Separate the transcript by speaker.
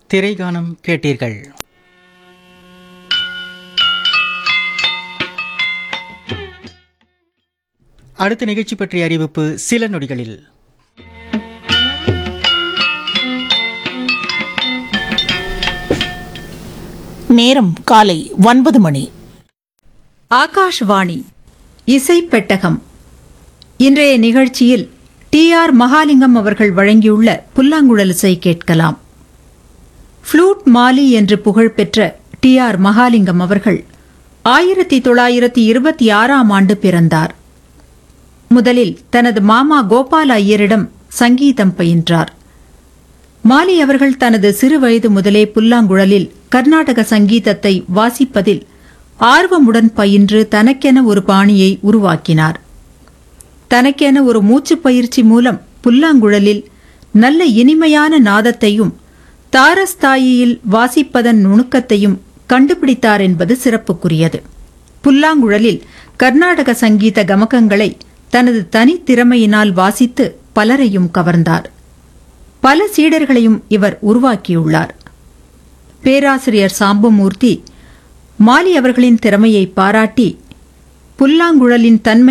Speaker 1: திரைகானம் கேட்டீர்கள் அடுத்த நிகழ்ச்சி பற்றிய அறிவிப்பு சில நொடிகளில்
Speaker 2: நேரம் காலை ஒன்பது மணி
Speaker 3: ஆகாஷ்வாணி இசை பெட்டகம் இன்றைய நிகழ்ச்சியில் டி ஆர் மகாலிங்கம் அவர்கள் வழங்கியுள்ள புல்லாங்குழல் இசை கேட்கலாம் ஃப்ளூட் மாலி என்று புகழ்பெற்ற டி ஆர் மகாலிங்கம் அவர்கள் ஆயிரத்தி தொள்ளாயிரத்தி இருபத்தி ஆறாம் ஆண்டு பிறந்தார் முதலில் தனது மாமா கோபால ஐயரிடம் சங்கீதம் பயின்றார் மாலி அவர்கள் தனது சிறு வயது முதலே புல்லாங்குழலில் கர்நாடக சங்கீதத்தை வாசிப்பதில் ஆர்வமுடன் பயின்று தனக்கென ஒரு பாணியை உருவாக்கினார் தனக்கென ஒரு மூச்சுப் பயிற்சி மூலம் புல்லாங்குழலில் நல்ல இனிமையான நாதத்தையும் தாரஸ்தாயியில் வாசிப்பதன் நுணுக்கத்தையும் கண்டுபிடித்தார் என்பது சிறப்புக்குரியது புல்லாங்குழலில் கர்நாடக சங்கீத கமகங்களை தனது தனித்திறமையினால் வாசித்து பலரையும் கவர்ந்தார் பல சீடர்களையும் இவர் உருவாக்கியுள்ளார் பேராசிரியர் சாம்பமூர்த்தி மாலி அவர்களின் திறமையை பாராட்டி புல்லாங்குழலின் தன்மை